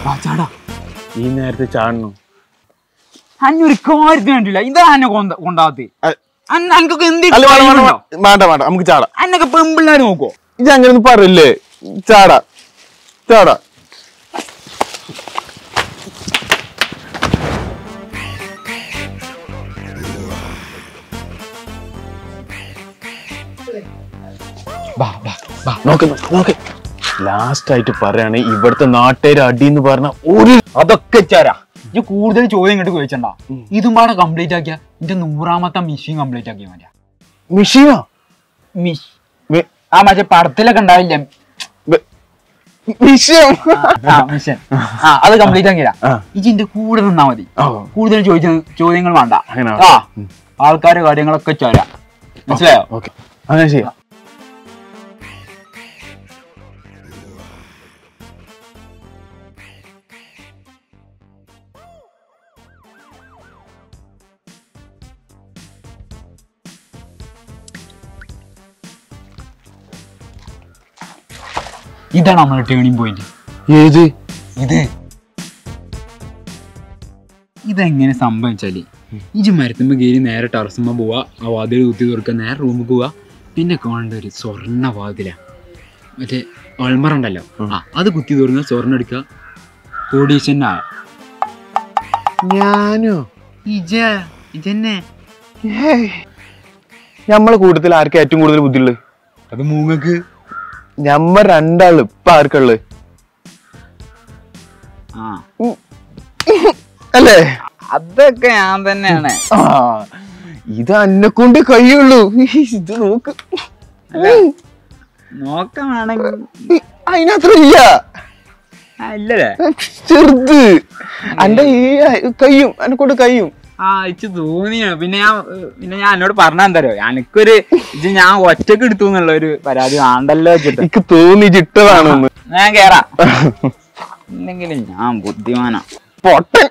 വാ ചാടാ ഈ നേരത്തെ ചാടണു അന്നൊരു കാര്യത്തിന് വേണ്ടില്ല ഇതാ എന്നെ കൊണ്ട കൊണ്ടാകത്ത് അ- അനക്കൊക്കെ എന്ത് അല്ല വേണ്ട വേണ്ട, കഴിവുണ്ടോ? വേണ്ട വേണ്ട വേണ്ട നമുക്ക് ചാടാം അന്നൊക്കെ പെമ്പിള്ളേർ നോക്കോ ഇത് അങ്ങനെ ഒന്നും പറയില്ലേ ചാടാ ചാടാ വാ വാ വാ നോക്ക് നോക്ക്, നോക്ക് ലാസ്റ്റ് ആയിട്ട് പറയാണ് ഇവിടുത്തെ നാട്ടുകാർ അടി എന്ന് പറഞ്ഞ ഒരു അതൊക്കെ ചേരാ ഇത് കൂടുതൽ ചോദ്യം ഇങ്ങോട്ട് ചോദിച്ചണ്ട ഇതും പാടെ കംപ്ലീറ്റ് ആക്കിയ എന്റെ നൂറാമത്തെ മിഷീൻ കംപ്ലീറ്റ് ആക്കിയാ മതിയാ മിഷീനോ മിഷ് മി- ആ മറ്റേ പടത്തിലൊക്കെ ഉണ്ടാവില്ലേ ബ- വിഷയം ആ മിഷൻ ആ അത് കംപ്ലീറ്റ് ആക്കിയാ ആ. ഇതിന്റെ കൂടെ നിന്നാ മതി ഓ, കൂടുതൽ ചോദിച്ച ചോദ്യങ്ങൾ വേണ്ട അങ്ങനെ ആ ആൾക്കാരെ കാര്യങ്ങളൊക്കെ ചേരാ മനസ്സിലായോ ഓക്കെ അങ്ങനെ ചെയ്യാം ഇതാണ് നമ്മുടെ ടേണിംഗ് പോയിന്റ് ഏത് ഇത് ഇതെങ്ങനെ സംഭവിച്ചാല് ഇജ് മരത്തുമ്പോ കയറി നേരെ ടെറസുമ്പോ പോവാ ആ വാതിൽ കുത്തി തുറക്കുക നേരെ റൂമിൽ പോവാ പിന്നെ കാണേണ്ട ഒരു സ്വർണ്ണ വാതില മറ്റേ അൾമറ ഉണ്ടല്ലോ ആ അത് കുത്തി തുറന്ന് സ്വർണ്ണം എടുക്കുക കോടീശ്വരനായ ഞാനോ ഇജ ഇജന്നെ ഏയ്. നമ്മളെ കൂട്ടത്തിൽ ആർക്കാ ഏറ്റവും കൂടുതൽ ബുദ്ധിയുള്ളത് അത് മൂങ്ങക്ക് ഞമ്മ രണ്ടാള് ഇപ്പൊ ആർക്കുള്ളത് ആ അല്ലേ അതൊക്കെ ഞാൻ തന്നെയാണ് ആ ഇത് അന്നെ കൊണ്ട് കഴിയുള്ളൂ ഇത് നോക്ക് നോക്കാണെങ്കിൽ അതിനത്ര ഇല്ല ഇല്ലല്ലേ ചെറുത് അന്റെ ഈ കയ്യും എന്നെ കൊണ്ട് കയ്യും ആ ഇച്ച് തോന്നിയാണ് പിന്നെ ഞാൻ ഏർ, പിന്നെ ഞാൻ എന്നോട് പറഞ്ഞാ എന്താ അറിയോ എനിക്കൊരു ഇത് ഞാൻ ഒറ്റക്ക് എടുത്തു എന്നുള്ള ഒരു പരാതി ആണ്ടല്ലോ വെച്ചിട്ട് എനിക്ക് തോന്നി ചിട്ടതാണെന്ന് ഞാൻ കേറാ ഇല്ലെങ്കിലും ഞാൻ ബുദ്ധിമാനാ പൊട്ടൻ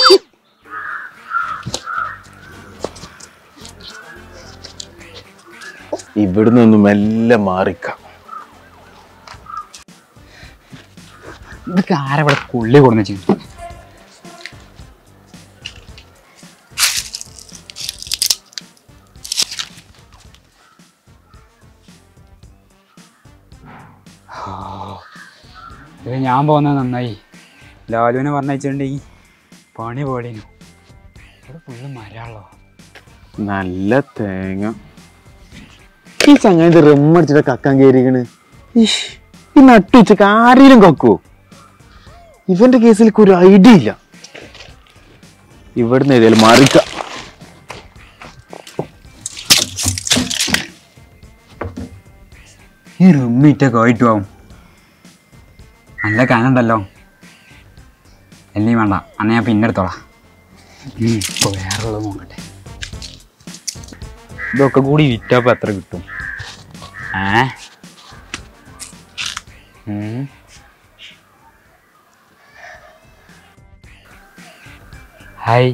ഇവിടുന്ന് ഒന്ന് മെല്ലെ മാറിക്കാം ഇതൊക്കെ ആരവിടെ കൊള്ളി കൊടുന്ന ചെയ്യും ഇത് ഞാൻ പോകുന്നത് നന്നായി ലാലുവിനെ പറഞ്ഞിട്ടുണ്ടെങ്കിൽ പണി പോടേനു ഇവിടെ ഫുള്ള് മരാളോ നല്ല തേങ്ങ ഈ ചങ്ങാതി റമ്മടിച്ചിട്ട് കക്കാൻ കയറിക്കണ് ഇഷ്, ഈ നട്ടുച്ചക്ക് ആരെങ്കിലും കക്കുവോ ഇവന്റെ കേസിൽ എനിക്ക് ഒരു ഐഡിയ ഇല്ല ഇവിടുന്ന് ഏതായാലും മാറിക്ക ഈ റൂമിറ്റൊക്കെ ആയിട്ടു ആവും നല്ല കനുണ്ടല്ലോ എല്ലാം വേണ്ട അന്ന് ഞാൻ പിന്നെ എടുത്തോളാം ഇപ്പോൾ വേറെ ഉള്ളത് നോക്കട്ടെ ഇതൊക്കെ കൂടി വിറ്റപ്പോൾ എത്ര കിട്ടും ഏ ഉം. ഹായ്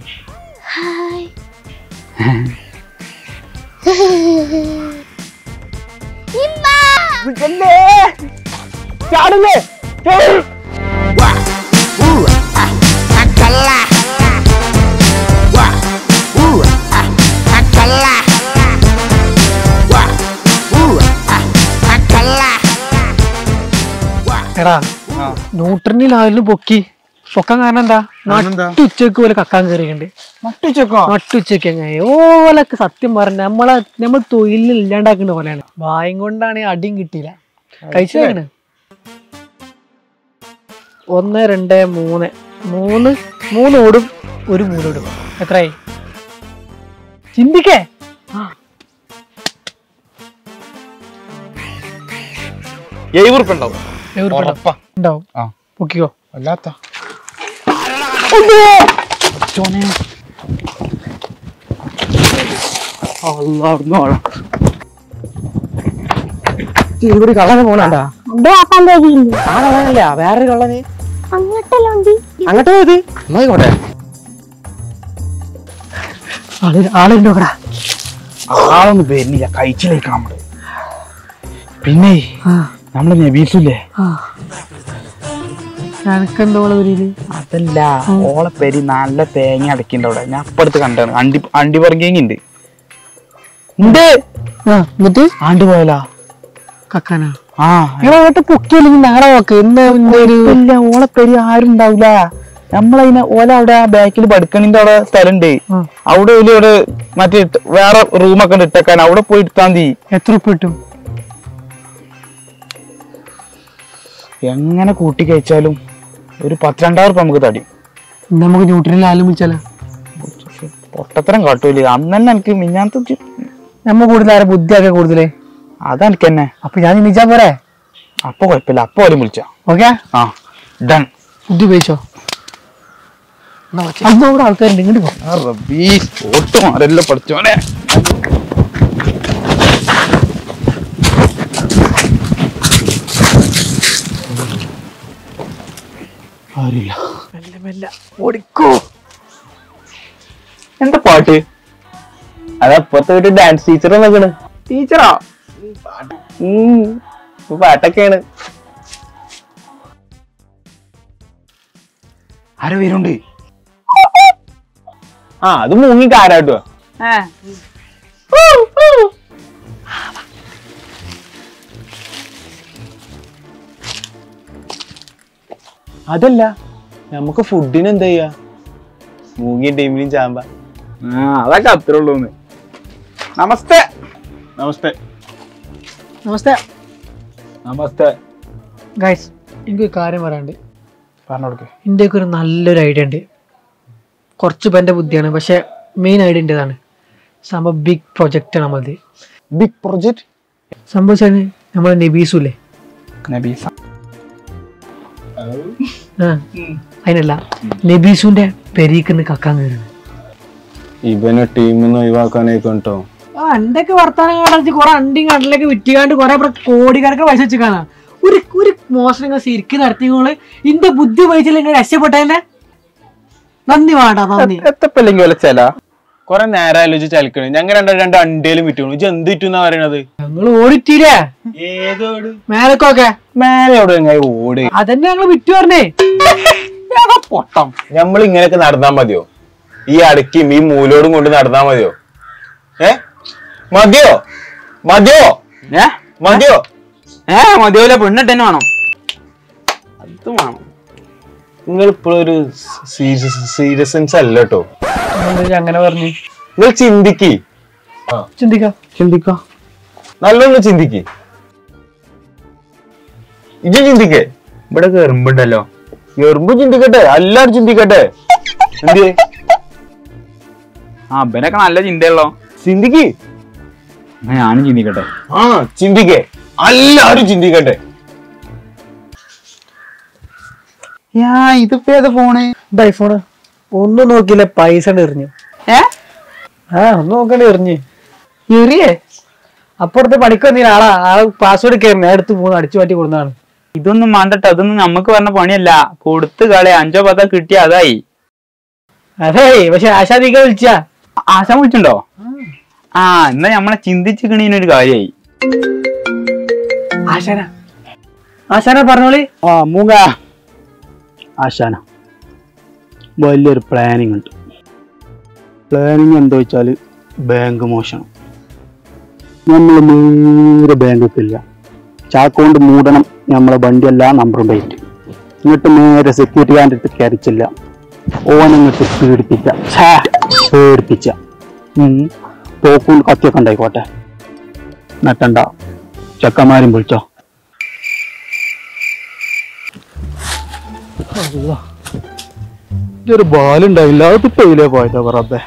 എടാ ന്യൂട്രനിൽ ആയാലും പൊക്കി പൊക്കാൻ കാരണം എന്താ നട്ടുച്ചക്ക് പോലെ കക്കാൻ കയറിയുണ്ട് നട്ടുച്ചക്കോ നട്ടുച്ചക്ക് അങ്ങനെ ഓലൊക്കെ സത്യം പറഞ്ഞ നമ്മളെ നമ്മൾ തൊഴിലിൽ ഇല്ലാണ്ടാക്കുന്ന പോലെയാണ് വായും കൊണ്ടാണ് അടിയും കിട്ടിയില്ല കഴിച്ചതാണ് ഒന്ന് രണ്ട് മൂന്ന് മൂന്ന് മൂന്ന് ഓടും ഒരു മൂന്നോടും എത്രയായി ചിന്തിക്കേ ഏഴ് ഉറുപ്പ് ഉണ്ടാവും എവിടെ ഉണ്ടാവും ആ. പൊക്കിക്കോ അല്ലാത്ത ഇവിടെ കള്ളനെ പോണണ്ടാ എന്റെ ആക്കാൻ കഴിയില്ല ആ കള്ളനല്ല വേറൊരു കള്ളന് അങ്ങോട്ടല്ലോ ഉണ്ട് അങ്ങോട്ട് പോയത് എന്നായിക്കോട്ടെ ആള് ആളുണ്ടോ കടാ ആളൊന്നും വരുന്നില്ല കഴിച്ചിലേക്കാം നമ്മള് പിന്നെ നമ്മള് നബീസില്ലേ എനക്കെന്തോളെ വരിയില് അതല്ല ഓളെ പേര് നല്ല തേങ്ങ അടക്കിണ്ട് അവിടെ ഞാൻ അപ്പടുത്ത് കണ്ടാണ് അണ്ടി അണ്ടി പറങ്കിങ് ഉണ്ട് ഉണ്ട് ആ എന്നിട്ട് ആണ്ട് പോയലാ കക്കാനാ ആ നിങ്ങൾ അങ്ങോട്ട് പൊക്കിയില്ലെങ്കിൽ നാളെ നോക്ക് ഇന്ന് ഇന്ന് ഒരു ഇല്ല ഓളെ പേര് ആരും ഉണ്ടാവില്ല നമ്മളതിനെ ഓല അവിടെ ആ ബാക്കിൽ പഠിക്കണിന്റെ അവിടെ സ്ഥലമുണ്ട് ആ. അവിടെ ഒരു ഇവിടെ മറ്റേ ഇട്ട് വേറെ റൂമൊക്കെ ഉണ്ട് ഇട്ടേക്കാൻ അവിടെ പോയി എടുത്താൽ മതി എത്ര ഉപ്പ് കിട്ടും എങ്ങനെ കൂട്ടി കഴിച്ചാലും ഒരു പത്ത് രണ്ടായിരം ഉറുപ്പ നമുക്ക് തടി ഇന്ന് നമുക്ക് ന്യൂട്രലിൽ ആലും വിളിച്ചാലോ പൊട്ടത്തരം കാട്ടൂല അന്ന് തന്നെ എനിക്ക് മിഞ്ഞാത്ത നമ്മ കൂടുതൽ ആരെ ബുദ്ധിയൊക്കെ കൂടുതലേ അതെനിക്ക് തന്നെ അപ്പൊ ഞാൻ ചിന്തിച്ചാ പോരെ അപ്പൊ കുഴപ്പമില്ല അപ്പൊ ഓലും വിളിച്ച ഓക്കെ ആ ഡൺ ബുദ്ധി ഉപയോഗിച്ചോ അന്ന് അവിടെ ആൾക്കാരുണ്ട് ഇങ്ങോട്ട് പോ റബീ ഫോട്ടോ ആരെല്ലാം പഠിച്ചോനെ ആരില്ല മെല്ലെ മെല്ലെ ഓടിക്കോ എന്താ പാട്ട് അതപ്പുറത്ത് വീട്ടിൽ ഡാൻസ് ടീച്ചർ നോക്കണ് ടീച്ചറാ പാട്ടൊക്കെയാണ് ആരോ വരുന്നുണ്ട് ആ അത് മുങ്ങി കാരാട്ടുക അതല്ല നമുക്ക് ഫുഡിന് എന്താ ചെയ്യാ മൂങ്ങിയ ടൈമിലും ചാമ്പ ആ അതൊക്കെ അത്രേ ഉള്ളൂ നമസ്തേ നമസ്തേ നമസ്തേ നമസ്തേ ഗൈസ് എനിക്കൊരു കാര്യം പറയാണ്ട് പറഞ്ഞോടുക്ക് എൻ്റെ ഒരു നല്ലൊരു ഐഡിയ ഉണ്ട് കുറച്ച് പേൻ്റെ ബുദ്ധിയാണ് പക്ഷെ മെയിൻ ഐഡിയ എൻ്റെതാണ് സംഭവം ബിഗ് പ്രൊജക്റ്റാണ് നമ്മളത് ബിഗ് പ്രൊജക്ട് സംഭവിച്ചാൽ നമ്മളെ നബീസുല്ലേ നബീസ ആ അതിനല്ല നബീസുന്റെ പെരീക്കുന്ന് കക്കാൻ കയറുന്നത് ഇവനെ ടീമിൽ നിന്ന് ഒഴിവാക്കാനായിക്കോ കേട്ടോ ആ എന്തൊക്കെ വർത്താനം കാണിച്ച് കുറെ അണ്ടിയും കടലൊക്കെ വിറ്റുകാണ്ട് കുറെ കോടിക്കണക്ക് പൈസ വെച്ചിക്കാനാ ഒരു ഒരു മോശം നിങ്ങൾ ശരിക്കും നടത്തിയോള് ഇന്റെ ബുദ്ധി പൈസയിൽ നിങ്ങൾ രക്ഷപ്പെട്ടതന്നെ നന്ദി വേണ്ട നന്ദി എത്തപ്പല്ലെങ്കിൽ വല്ല ചില കൊറേ നേരം ആലോചിച്ച് ചലിക്കണ് ഞങ്ങൾ രണ്ടോ രണ്ട് അണ്ടേലും വിറ്റു ഇജ്ജ് എന്ത് വിറ്റുന്നാ പറയണത് ഞങ്ങൾ ഓടിറ്റീരേ ഏതോട് മേലക്കൊക്കെ മേലെ എവിടെ എങ്ങനെ ഓട് അതന്നെ ഞങ്ങൾ വിറ്റു പറഞ്ഞേ പൊട്ടം നമ്മൾ ഇങ്ങനെയൊക്കെ നടന്നാ മതിയോ ഈ അടക്കിയും ഈ മൂലോടും കൊണ്ട് നടന്നാ മതിയോ ഏ മതിയോ മതിയോ ഏ മതിയോ ഏ മതിയോല പെണ്ണിട്ട് തന്നെ വേണം അത് വേണം നിങ്ങൾ ഇപ്പോഴൊരു സീരിയസ്നെസ് അല്ല കേട്ടോ അങ്ങനെ പറഞ്ഞു നിങ്ങൾ ചിന്തിക്ക് ചിന്തിക്കാം ചിന്തിക്ക നല്ലോണം ചിന്തിക്ക് ഇജ്ജ് ചിന്തിക്കേ ഇവിടെ കയറുമ്പുണ്ടല്ലോ എറുമ്പ് ചിന്തിക്കട്ടെ എല്ലാരും ചിന്തിക്കട്ടെ എന്ത് ആ അബനൊക്കെ നല്ല ചിന്തയുള്ളോ ചിന്തിക്ക് എന്നാ ഞാനും ചിന്തിക്കട്ടെ ആ ചിന്തിക്കേ എല്ലാരും ചിന്തിക്കട്ടെ യാ ഇതിപ്പോ ഏതാ ഫോണ് ഇത് ഐഫോണ് ഒന്നും നോക്കിയില്ല പൈസ എറിഞ്ഞു ഏ ആ ഒന്നും നോക്കണ്ട എറിഞ്ഞ് എറിയേ അപ്പുറത്ത് പണിക്കൊന്നില്ല ആളാ ആള് പാസ്വേഡ് കയറി ഞാൻ എടുത്ത് പോകുന്നു അടിച്ചു മാറ്റി കൊടുക്കുന്നതാണ് ഇതൊന്നും വേണ്ടട്ടോ അതൊന്നും നമുക്ക് പറഞ്ഞ പണിയല്ല കൊടുത്ത് കളി അഞ്ചോ പത്തോ കിട്ടിയ അതായി അതെ പക്ഷെ ആശാദിക്ക വിളിച്ചാ ആശ വിളിച്ചുണ്ടോ ആ എന്നാ നമ്മളെ ചിന്തിച്ചിക്കണീനൊരു കാര്യായി ആശാന ആശാന പറഞ്ഞോളി ആ മൂങ്ങ ആശാന വലിയൊരു പ്ലാനിങ് ഉണ്ട് പ്ലാനിങ് എന്താ വെച്ചാൽ ബാങ്ക് മോഷണം നമ്മൾ നേരെ ബാങ്കിക്കില്ല ചാക്കോണ്ട് മൂടണം നമ്മളെ വണ്ടിയെല്ലാം നമ്പറും ഡേറ്റ് എന്നിട്ട് നേരെ സെക്യൂരിറ്റി ഗാർഡ് അടുത്ത് കയറിച്ചില്ല ഓനങ്ങിട്ട് പീഡിപ്പിച്ച ഛേ, പേടിപ്പിച്ച ഉം. തോക്കും കത്തിയൊക്കെ ഉണ്ടായിക്കോട്ടെ നട്ടണ്ട ചെക്കന്മാരും വിളിച്ചോ ഒരു ബാലുണ്ടായില്ല അത് തൊയിലേ പോയതാ വെറുതെ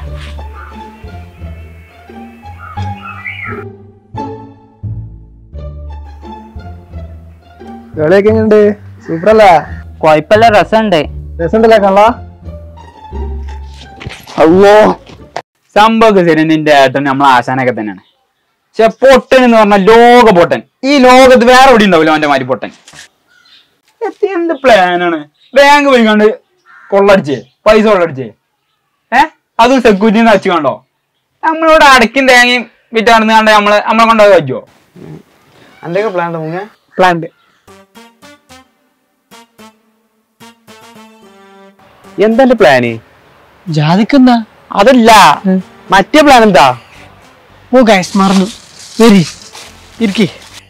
കളിയൊക്കെ എങ്ങനെയുണ്ട് സൂപ്പറല്ലേ കൊഴപ്പല്ല രസമുണ്ട് രസമുണ്ടല്ലേ കള്ള അല്ലോ സംഭവമൊക്കെ ശരി നിന്റെ ഏട്ടൻ നമ്മളെ ആശാനൊക്കെ തന്നെയാണ് പക്ഷെ പൊട്ടൻ എന്ന് പറഞ്ഞാൽ ലോക പൊട്ടൻ ഈ ലോകത്ത് വേറെ എവിടെ ഉണ്ടാവില്ല അവന്റെ മാതിരി പൊട്ടൻ എത്തി എന്ത് പ്ലാനാണ് ബാങ്ക് പോയിക്കാണ്ട് കൊള്ളടിച്ചേ പൈസ കൊള്ളടിച്ചേ ഏ അതും സെക്യൂരിറ്റി വെച്ച് കണ്ടോ നമ്മളിവിടെ അടക്കും തേങ്ങയും വിറ്റാണെന്ന് കണ്ട് നമ്മളെ നമ്മളെ കൊണ്ടുപോയി പറ്റുമോ എന്തൊക്കെ പ്ലാൻ മുങ്ങ പ്ലാന്റ് എന്താ എന്റെ പ്ലാന് ജാതിക്കെന്താ അതല്ല മറ്റേ പ്ലാൻ എന്താ ഓ ഗൈസ് മറന്നു വരി ഇരിക്കി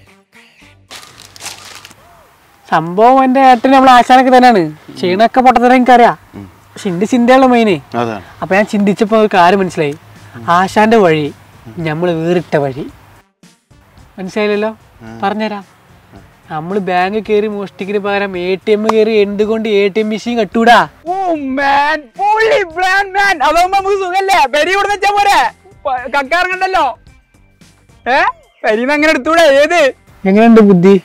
സംഭവം എന്റെ ഏട്ടൻ നമ്മൾ ആശാനൊക്കെ തന്നെയാണ് ചെയ്യണൊക്കെ പൊട്ടത്തരം എനിക്കറിയാം പക്ഷെ എന്റെ ചിന്തയുള്ള മെയിന് അതാണ് അപ്പൊ ഞാൻ ചിന്തിച്ചപ്പോ ഒരു കാര്യം മനസ്സിലായി ആശാന്റെ വഴി നമ്മൾ വേറിട്ട വഴി മനസ്സിലായില്ലല്ലോ പറഞ്ഞുതരാം നമ്മൾ ബാങ്ക് കയറി മോഷ്ടിക്കിന് പകരം എ ടി എം കയറി എന്തുകൊണ്ട് എ ടി എം മെഷീൻ കട്ടൂടാ ഓ മാൻ പുള്ളി പ്ലാൻ മാൻ അതാവുമ്പോ നമുക്ക് സുഖല്ലേ പെരി ഇവിടെ വെച്ചാ പോരെ പ- കക്ക ഇറങ്ങണ്ടല്ലോ ഏ പെരിന്ന് അങ്ങനെ എടുത്തൂടെ ഏത് എങ്ങനെയുണ്ട് ബുദ്ധി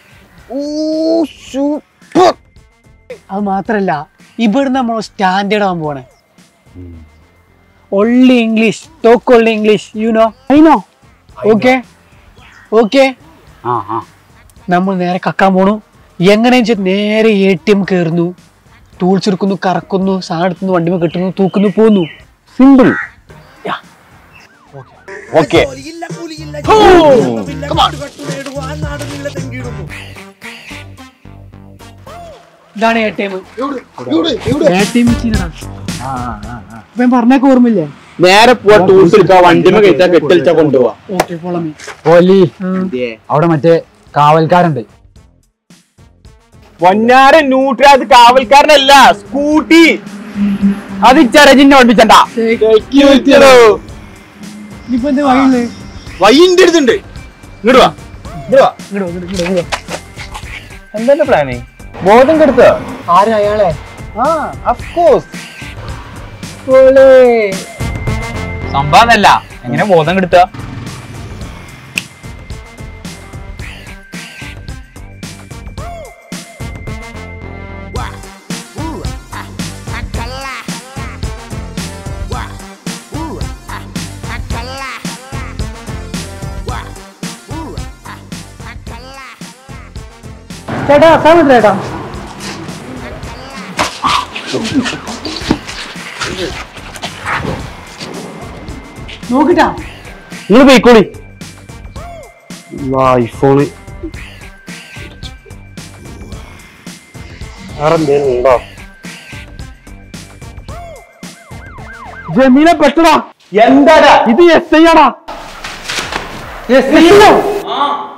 അത് മാത്രല്ല ഇവിടുന്ന് നമ്മൾ സ്റ്റാൻഡേർഡ് ആവാൻ പോണേ only English talk only English you know I know okay okay ആ ആ നമ്മൾ നേരെ കക്കാൻ പോണു എങ്ങനെയാ വെച്ചാൽ നേരെ എ ടി എം കയറുന്നു ടൂൾസ് എടുക്കുന്നു കറക്കുന്നു സാധനം എടുക്കുന്നു വണ്ടിമ കെട്ടുന്നു തൂക്കുന്നു പോന്നു സിമ്പിൾ ഓക്കെ ഇതാണ് A T M A T M മെഷീനാണ് ഞാൻ പറഞ്ഞൊക്കെ ഓർമ്മയില്ലേ നേരെ പോവാ ടൂൾസ് എടുക്കാ വണ്ടിമ കയറ്റാ കെട്ടലിച്ചാ കൊണ്ടുപോവാ ഓക്കെ പോളമി പോലി അവിടെ മറ്റേ കാവൽക്കാരുണ്ട് പൊന്നാര ന്യൂട്രാത് കാവൽക്കാരനല്ല സ്കൂട്ടി അത് ചെറജിന്നെ ഓടിപ്പിച്ചണ്ട ഇനിയിപ്പോ എന്താ വഴിയുള്ളത് വൈൻ്റെ അടുത്തുണ്ട് ഇങ്ങോട്ട് വാ ഇങ്ങോട്ട് വാ ഇങ്ങോട്ട് വാ, ഇങ്ങോട്ട് ഇങ്ങോട്ട് വാ. എന്താ പ്ലാന് ബോധം കെടുത്തോ ആരാ അയാളെ ആ അഫ്കോഴ്സ് ഓളേ. സംഭവം അതല്ല എങ്ങനെ ബോധം കെടുത്ത ചേട്ടാ സാധനം ചേട്ടാ നോക്കിട്ടാ നിങ്ങൾ പോയിക്കോളി ഐഫോണ് വേറെ എന്തേലും ഉണ്ടോ ജമീലെ പെട്ടടാ എന്താടാ ഇത് എസ് ഐ ആടാ എസ്